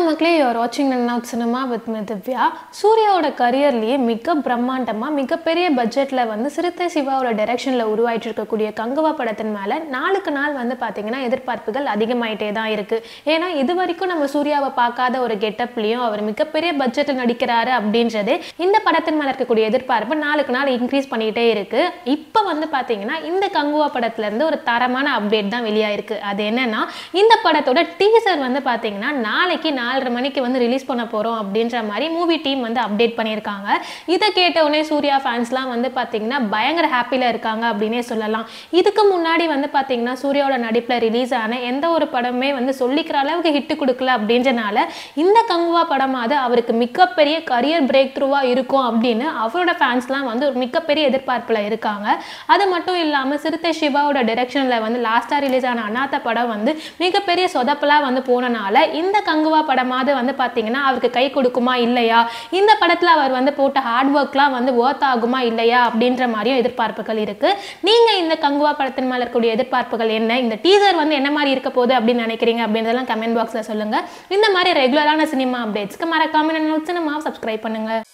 மக்களே யூஆர் வாட்சிங் நன் out cinema with மி திவ்யா சூர்யாவோட கரியர்லேயே மிக பிரம்மாண்டமாக மிகப்பெரிய பட்ஜெட்டில் வந்து சிறுத்தை சிவாவோட டைரக்ஷனில் உருவாயிட்டு இருக்கக்கூடிய கங்குவா படத்தின் மேலே நாளுக்கு நாள் வந்து பார்த்தீங்கன்னா எதிர்பார்ப்புகள் அதிகமாயிட்டே தான் இருக்குது ஏன்னா இது வரைக்கும் நம்ம சூர்யாவை பார்க்காத ஒரு கெட்டப்லேயும் அவர் மிகப்பெரிய பட்ஜெட்டில் நடிக்கிறாரு அப்படின்றது இந்த படத்தின் மேலே இருக்கக்கூடிய எதிர்பார்ப்பு நாளுக்கு நாள் இன்க்ரீஸ் பண்ணிக்கிட்டே இருக்குது இப்போ வந்து பார்த்தீங்கன்னா இந்த கங்குவா படத்துலேருந்து ஒரு தரமான அப்டேட் தான் வெளியாயிருக்கு அது என்னன்னா இந்த படத்தோட டீசர் வந்து பார்த்தீங்கன்னா நாளைக்கு நாலரை மணிக்கு வந்து ரிலீஸ் பண்ண போகிறோம் அப்படின்ற மாதிரி மூவி டீம் வந்து அப்டேட் பண்ணியிருக்காங்க இதை கேட்ட உடனே சூர்யா ஃபேன்ஸ்லாம் வந்து பார்த்தீங்கன்னா பயங்கர ஹாப்பியில் இருக்காங்க அப்படின்னே சொல்லலாம் இதுக்கு முன்னாடி வந்து பார்த்தீங்கன்னா சூர்யாவோட நடிப்பில் ரிலீஸ் ஆன எந்த ஒரு படமே வந்து சொல்லிக்கிற அளவுக்கு ஹிட் கொடுக்கல அப்படின்றனால இந்த கங்குவா படமாவது அவருக்கு மிகப்பெரிய கரியர் பிரேக் த்ரூவாக இருக்கும் அப்படின்னு அவரோட ஃபேன்ஸ்லாம் வந்து ஒரு மிகப்பெரிய எதிர்பார்ப்பில் இருக்காங்க அது மட்டும் இல்லாமல் சிறுத்தை சிவாவோட டைரக்ஷனில் வந்து லாஸ்ட்டாக ரிலீஸ் ஆன அநாத்த படம் வந்து மிகப்பெரிய சொதப்பலாக வந்து போனனால இந்த கங்குவா படமாவது வந்து பார்த்தீங்கன்னா அவருக்கு கை கொடுக்குமா இல்லையா இந்த படத்தில் அவர் வந்து போட்ட ஹார்ட் ஒர்க்லாம் வந்து ஒர்த் ஆகுமா இல்லையா அப்படின்ற மாதிரியும் எதிர்பார்ப்புகள் இருக்குது நீங்கள் இந்த கங்குவா படத்தின் மேலே இருக்கக்கூடிய எதிர்பார்ப்புகள் என்ன இந்த டீசர் வந்து என்ன மாதிரி இருக்க போகுது அப்படின்னு நினைக்கிறீங்க அப்படின்றதெல்லாம் கமெண்ட் பாக்ஸில் சொல்லுங்கள் இந்த மாதிரி ரெகுலரான சினிமா அப்டேட்ஸ்க்கு மறக்காம நம்ம சினிமாவை சப்ஸ்கிரைப் பண்ணுங்கள்